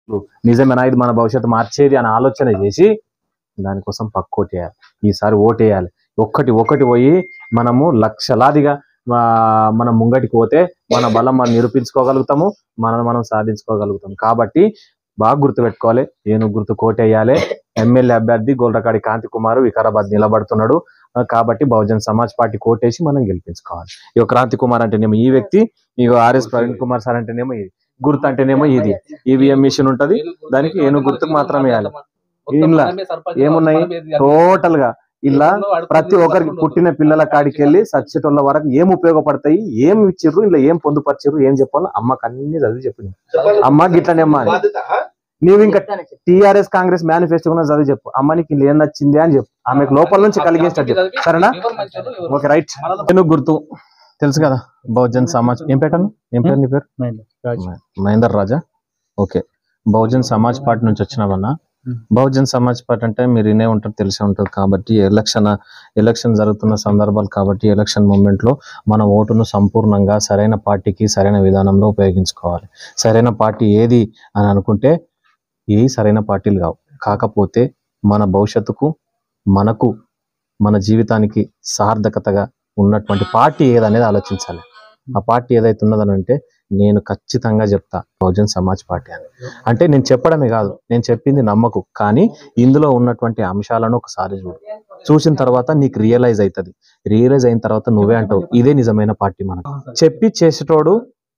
నిజమేనా ఇది మన భవిష్యత్తు మార్చేది అని ఆలోచన చేసి దానికోసం పక్క ఓటేయాలి ఈసారి ఓటేయాలి ఒక్కటి ఒక్కటి పోయి మనము లక్షలాదిగా ఆ, మనం ముంగటికి పోతే మన బలం మనం నిరూపించుకోగలుగుతాము మనం మనం సాధించుకోగలుగుతాం కాబట్టి బాగా గుర్తుపెట్టుకోవాలి ఏను గుర్తు కోటేయాలి ఎమ్మెల్యే అభ్యర్థి గోల్రకాడి కాంతి కుమార్ వికారాబాద్ నిలబడుతున్నాడు ఆ, కాబట్టి బహుజన్ సమాజ్ పార్టీ కోటేసి మనం గెలిపించుకోవాలి ఇక క్రాంతి కుమార్ అంటేనేమో ఈ వ్యక్తి ఇక ఆర్ఎస్ ప్రవీణ్ కుమార్ సార్ అంటేనేమో ఇది గుర్తు అంటేనేమో ఇది ఈవీఎం మిషన్ ఉంటది దానికి ఏనుగు గుర్తుకు మాత్రం వేయాలి ఇండ్ల ఏమున్నాయి టోటల్ గా ఇలా ప్రతి ఒక్కరికి పుట్టిన పిల్లల కాడికి వెళ్ళి సచ్చేటోళ్ళ వరకు ఏం ఉపయోగపడతాయి ఏం ఇచ్చిర్రు ఇలా ఏం పొందుపరిచిర్రు ఏం చెప్పాలో అమ్మకి అన్ని చదివి చెప్పింది అమ్మ గిట్లనే అమ్మ అని. నీవు ఇంకా టిఆర్ఎస్ కాంగ్రెస్ మేనిఫెస్టో కూడా చదివి చెప్పు అమ్మ నీకు ఇలా ఏం నచ్చింది అని చెప్పు ఆమెకు లోపల నుంచి కలిగేసినట్టు చెప్పు సరేనా ఓకే రైట్ నేను గుర్తు తెలుసు కదా బహుజన్ సమాజ్ ఏం పెట్టాను ఏం పేరు నీ పేరు మహేందర్ రాజా ఓకే బహుజన్ సమాజ్ పార్టీ నుంచి వచ్చినావన్నా Hmm. బహుజన్ సమాజ్ పార్టీ అంటే మీరు వినే ఉంటారు తెలిసే ఉంటుంది కాబట్టి ఎలక్షన్ ఎలక్షన్ జరుగుతున్న సందర్భాలు కాబట్టి ఎలక్షన్ మూమెంట్ లో మన ఓటును సంపూర్ణంగా సరైన పార్టీకి సరైన విధానంలో ఉపయోగించుకోవాలి సరైన పార్టీ ఏది అని అనుకుంటే ఏ సరైన పార్టీలు కావు కాకపోతే మన భవిష్యత్తుకు మనకు మన జీవితానికి సార్థకతగా ఉన్నటువంటి పార్టీ ఏదనేది ఆలోచించాలి ఆ పార్టీ ఏదైతే ఉన్నదని అంటే నేను ఖచ్చితంగా చెప్తా బహుజన్ సమాజ్ పార్టీ అని అంటే నేను చెప్పడమే కాదు నేను చెప్పింది నమ్మకు కానీ ఇందులో ఉన్నటువంటి అంశాలను ఒకసారి చూడు చూసిన తర్వాత నీకు రియలైజ్ అవుతుంది రియలైజ్ అయిన తర్వాత నువ్వే అంటావు ఇదే నిజమైన పార్టీ మనకు చెప్పి చేసేటోడు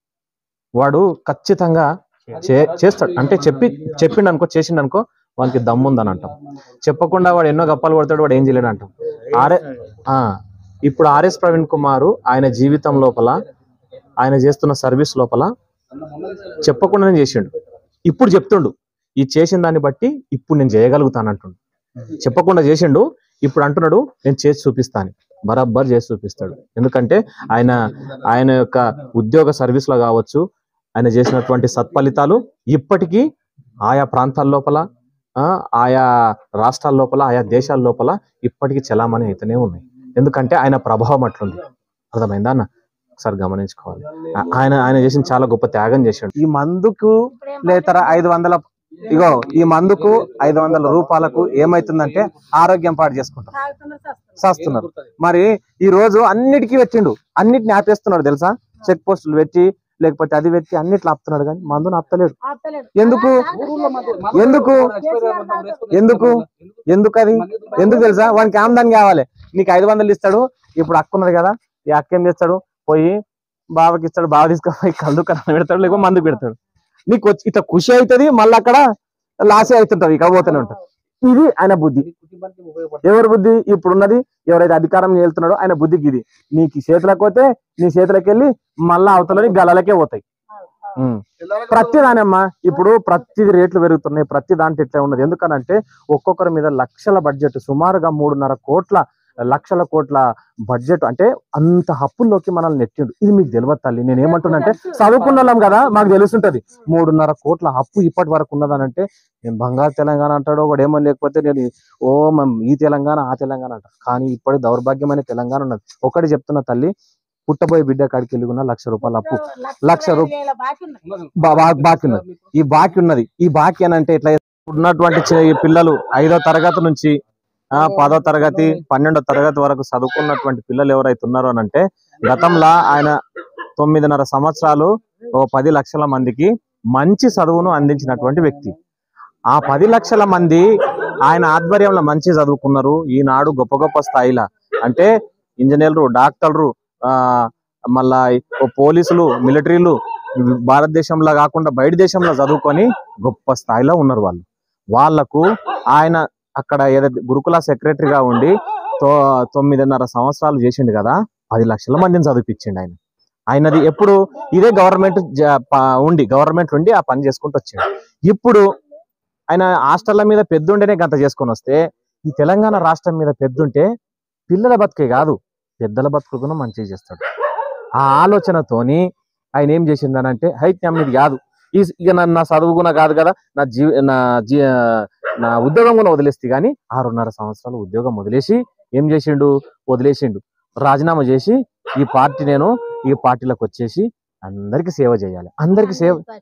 వాడు ఖచ్చితంగా చే- చేస్తాడు అంటే చెప్పి చెప్పిండు అనుకో చేసిండు అనుకో వానికి దమ్ముందని అంటాం చెప్పకుండా వాడు ఎన్నో గప్పాలు కొడతాడు వాడు ఏం చేయలేడు అంటాం ఆర్ఏ ఆ, ఇప్పుడు ఆర్ఎస్ ప్రవీణ్ కుమార్ ఆయన జీవితం లోపల ఆయన చేస్తున్న సర్వీస్ లోపల చెప్పకుండానే చేసిండు ఇప్పుడు చెప్తుండు ఈ చేసిన దాన్ని బట్టి ఇప్పుడు నేను చేయగలుగుతాను అంటుండు చెప్పకుండా చేసిండు ఇప్పుడు అంటున్నాడు నేను చేసి చూపిస్తాను బరాబర్ చేసి చూపిస్తాడు ఎందుకంటే ఆయన ఆయన యొక్క ఉద్యోగ సర్వీస్ లో కావచ్చు ఆయన చేసినటువంటి సత్ఫలితాలు ఇప్పటికీ ఆయా ప్రాంతాల లోపల ఆ, ఆయా రాష్ట్రాల లోపల ఆయా దేశాల లోపల ఇప్పటికీ చలామణి అయితేనే ఉన్నాయి ఎందుకంటే ఆయన ప్రభావం అట్లుంది అర్థమైందా అన్న ఒకసారి గమనించుకోవాలి ఆ- ఆయన ఆయన చేసిన చాలా గొప్ప త్యాగం చేశాడు ఈ మందుకు లేతర ఐదు వందల ఇగో ఈ మందుకు ఐదు వందల రూపాయలకు ఏమైతుందంటే ఆరోగ్యం పాడు చేసుకుంటాం చేస్తున్నారు మరి ఈ రోజు అన్నిటికీ పెట్టిండు అన్నిటిని ఆపేస్తున్నాడు తెలుసా చెక్ పోస్టులు పెట్టి లేకపోతే అది పెట్టి అన్నిట్లు ఆపుతున్నాడు కానీ మందును ఆపుతలేడు ఎందుకు? ఎందుకు? ఎందుకు? ఎందుకు అది ఎందుకు తెలుసా వానికి ఆమ్దాని కావాలి నీకు ఐదు వందలు ఇస్తాడు ఇప్పుడు అక్క ఉన్నది కదా ఈ అక్క ఏం చేస్తాడు పోయి బావకి ఇస్తాడు బావ తీసుకుపోయి కళ్ళు కన్నా పెడతాడు లేకపోతే మందుకు పెడతాడు నీకు వచ్చి ఇట్లా ఖుషి అవుతుంది మళ్ళీ అక్కడ లాసే అవుతుంటది ఇక పోతూనే ఉంటుంది ఇది ఆయన బుద్ధి ఎవరి బుద్ధి ఇప్పుడున్నది ఎవరైతే అధికారం వెళ్తున్నాడో ఆయన బుద్ధికి ఇది నీకు చేతులకు పోతే నీ చేతులకు వెళ్ళి మళ్ళా అవతలని గలలకే పోతాయి ఉమ్. ప్రతి దానమ్మా ఇప్పుడు ప్రతి రేట్లు పెరుగుతున్నాయి ప్రతి దాంట్లో ఇట్లా ఉన్నది ఎందుకనంటే ఒక్కొక్కరి మీద లక్షల బడ్జెట్ సుమారుగా మూడున్నర కోట్ల లక్షల కోట్ల బడ్జెట్ అంటే అంత హప్పుల్లోకి మనల్ని నెట్టిండు ఇది మీకు తెలియదు తల్లి నేను ఏమంటున్నా అంటే చదువుకున్న వాళ్ళం కదా మాకు తెలుసుంటది మూడున్నర కోట్ల హప్పు ఇప్పటి వరకు ఉన్నదనంటే నేను బంగారు తెలంగాణ అంటాడు ఒకడు ఏమో లేకపోతే నేను ఓ మం ఈ తెలంగాణ ఆ తెలంగాణ అంట కానీ ఇప్పటి దౌర్భాగ్యమైన తెలంగాణ ఉన్నది ఒకటి చెప్తున్న తల్లి పుట్టబోయే బిడ్డ కాడికి వెళ్ళి ఉన్న లక్ష రూపాయల అప్పు లక్ష బా- బా- బాకీ ఉన్నది ఈ బాకీ ఉన్నది ఈ బాకీ అని అంటే ఇట్లా ఉన్నటువంటి చి- ఈ పిల్లలు ఐదో తరగతి నుంచి ఆ పదో తరగతి పన్నెండో తరగతి వరకు చదువుకున్నటువంటి పిల్లలు ఎవరైతే ఉన్నారో అని అంటే గతంలో ఆయన తొమ్మిదిన్నర సంవత్సరాలు ఓ పది లక్షల మందికి మంచి చదువును అందించినటువంటి వ్యక్తి ఆ పది లక్షల మంది ఆయన ఆధ్వర్యంలో మంచి చదువుకున్నారు ఈనాడు గొప్ప గొప్ప స్థాయిలో అంటే ఇంజనీర్లు డాక్టర్లు ఆ మళ్ళా ఓ పోలీసులు మిలిటరీలు భారతదేశంలో కాకుండా బయట దేశంలో చదువుకొని గొప్ప స్థాయిలో ఉన్నారు వాళ్ళు వాళ్లకు ఆయన అక్కడ ఏదైతే గురుకుల సెక్రటరీగా ఉండి తో తొమ్మిదిన్నర సంవత్సరాలు చేసిండు కదా పది లక్షల మందిని చదివిపించిండు ఆయన ఆయనది ఎప్పుడు ఇదే గవర్నమెంట్ ఉండి గవర్నమెంట్ ఉండి ఆ పని చేసుకుంటూ వచ్చాడు ఇప్పుడు ఆయన హాస్టళ్ల మీద పెద్దుంటేనే గంత చేసుకొని వస్తే ఈ తెలంగాణ రాష్ట్రం మీద పెద్దుంటే పిల్లల బతుకే కాదు పెద్దల బతుకు కూడా మంచిగా చేస్తాడు ఆ ఆలోచనతోని ఆయన ఏం చేసిందనంటే హైత్యం ఇది కాదు ఈ ఇక నా నా చదువు కూడా కాదు కదా నా జీ నా జీ నా ఉద్యోగం కూడా వదిలేస్తే గానీ ఆరున్నర సంవత్సరాలు ఉద్యోగం వదిలేసి ఏం చేసిండు వదిలేసిండు రాజీనామా చేసి ఈ పార్టీ నేను ఈ పార్టీలోకి వచ్చేసి అందరికి సేవ చేయాలి అందరికి సేవ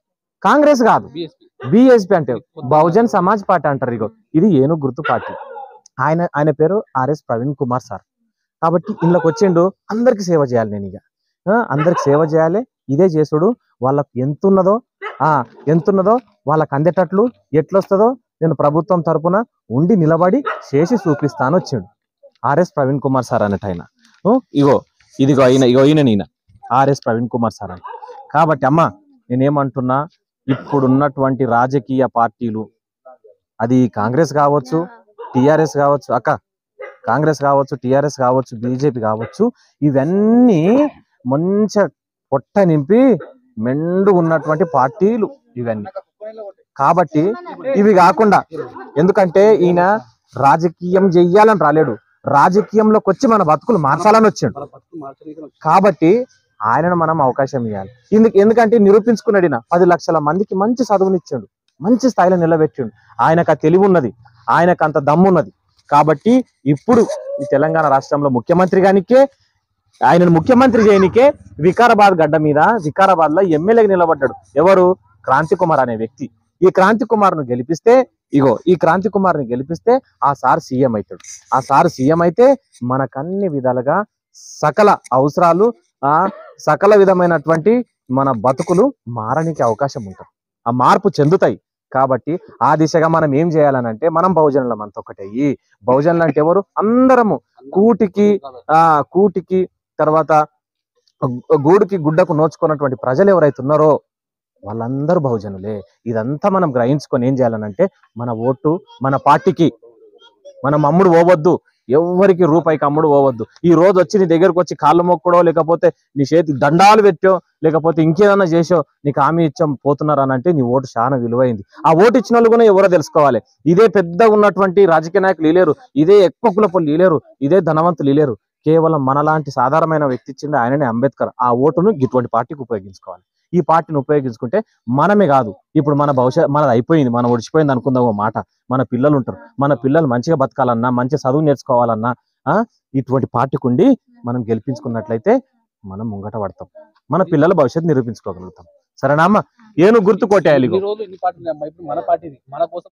కాంగ్రెస్ కాదు బిఎస్పీ బిఎస్పి అంటే బహుజన్ సమాజ్ పార్టీ అంటారు ఇగో ఇది ఏను గుర్తు పార్టీ ఆయన ఆయన పేరు ఆర్ఎస్ ప్రవీణ్ కుమార్ సార్ కాబట్టి ఇంట్లోకి వచ్చిండు అందరికి సేవ చేయాలి నేను ఇక ఆ, అందరికి సేవ చేయాలి ఇదే చేసుడు వాళ్ళకు ఎంత ఉన్నదో ఆ ఎంత ఉన్నదో వాళ్ళకి అందేటట్లు ఎట్లొస్తుందో నేను ప్రభుత్వం తరపున ఉండి నిలబడి చేసి చూపిస్తాను వచ్చిండు ఆర్ఎస్ ప్రవీణ్ కుమార్ సార్ అన్నట్టు ఆయన ఓ, ఇగో ఇదిగో అయిన ఇగో ఈయన ఈయన ఆర్ఎస్ ప్రవీణ్ కుమార్ సార్ అని కాబట్టి అమ్మ నేనేమంటున్నా ఇప్పుడున్నటువంటి రాజకీయ పార్టీలు అది కాంగ్రెస్ కావచ్చు టిఆర్ఎస్ కావచ్చు అక్క కాంగ్రెస్ కావచ్చు టిఆర్ఎస్ కావచ్చు బీజేపీ కావచ్చు ఇవన్నీ మంచిగా పొట్ట నింపి మెండు ఉన్నటువంటి పార్టీలు ఇవన్నీ కాబట్టి ఇవి కాకుండా ఎందుకంటే ఈయన రాజకీయం చెయ్యాలని రాలేడు రాజకీయంలోకి వచ్చి మన బతుకులు మార్చాలని వచ్చాడు మన బతుకు మార్చడానికి వచ్చి- కాబట్టి ఆయనను మనం అవకాశం ఇవ్వాలి ఎందుకు ఎందుకంటే నిరూపించుకున్నాడు ఈయన పది లక్షల మందికి మంచి చదువునిచ్చాడు మంచి స్థాయిలో నిలబెట్టిండు ఆయనకు ఆ తెలివి ఉన్నది ఆయనకు అంత దమ్ము ఉన్నది కాబట్టి ఇప్పుడు ఈ తెలంగాణ రాష్ట్రంలో ముఖ్యమంత్రి గానికే ఆయనను ముఖ్యమంత్రి చేయనికే వికారాబాద్ గడ్డ మీద వికారాబాద్ లో ఎమ్మెల్యేగా నిలబడ్డాడు ఎవరు క్రాంతి కుమార్ అనే వ్యక్తి ఈ క్రాంతి కుమార్ ను గెలిపిస్తే ఇగో ఈ క్రాంతి కుమార్ ని గెలిపిస్తే ఆ సార్ సీఎం అవుతాడు ఆ సార్ సీఎం అయితే మనకన్ని విధాలుగా సకల అవసరాలు ఆ సకల విధమైనటువంటి మన బతుకులు మారనికి అవకాశం ఉంటుంది ఆ మార్పు చెందుతాయి కాబట్టి ఆ దిశగా మనం ఏం చేయాలనంటే మనం బహుజనులం అంత ఒకటయ్యి బహుజనులు అంటే ఎవరు అందరము కూటికి ఆ కూటికి తర్వాత గు- గూడుకి గుడ్డకు నోచుకున్నటువంటి ప్రజలు ఎవరైతే ఉన్నారో వాళ్ళందరూ బహుజనులే ఇదంతా మనం గ్రహించుకొని ఏం చేయాలనంటే మన ఓటు మన పార్టీకి మనం అమ్ముడు పోవద్దు ఎవ్వరికి రూపాయికి అమ్ముడు పోవద్దు ఈ రోజు వచ్చి నీ దగ్గరకు వచ్చి కాళ్ళు మొక్కడో లేకపోతే నీ చేతికి దండాలు పెట్టో లేకపోతే ఇంకేదన్నా చేసో నీకు హామీ ఇచ్చాం పోతున్నారు అని అంటే నీ ఓటు చాలా విలువైంది ఆ ఓటు ఇచ్చిన వాళ్ళు కూడా ఎవరో తెలుసుకోవాలి ఇదే పెద్దగా ఉన్నటువంటి రాజకీయ నాయకులు లేరు ఇదే ఎక్కువ కులపొల్లు లేరు ఇదే ధనవంతులు లేరు కేవలం మనలాంటి సాధారణమైన వ్యక్తి ఇచ్చింది ఆయననే అంబేద్కర్ ఆ ఓటును ఇటువంటి పార్టీకి ఉపయోగించుకోవాలి ఈ పార్టీని ఉపయోగించుకుంటే మనమే కాదు ఇప్పుడు మన భవిష్యత్ మనది అయిపోయింది మనం ఒడిచిపోయింది అనుకుందాం ఓ మాట మన పిల్లలు ఉంటారు మన పిల్లలు మంచిగా బతకాలన్నా మంచి చదువు నేర్చుకోవాలన్నా ఆ ఇటువంటి పార్టీకి ఉండి మనం గెలిపించుకున్నట్లయితే మనం ముంగట పడతాం మన పిల్లల భవిష్యత్తు నిరూపించుకోగలుగుతాం సరేనా అమ్మ ఏను గుర్తు కొట్టేయాలి ఇన్ని రోజులు ఇన్ని పార్టీలు అమ్మా ఇప్పుడు మన పార్టీది మన కోసం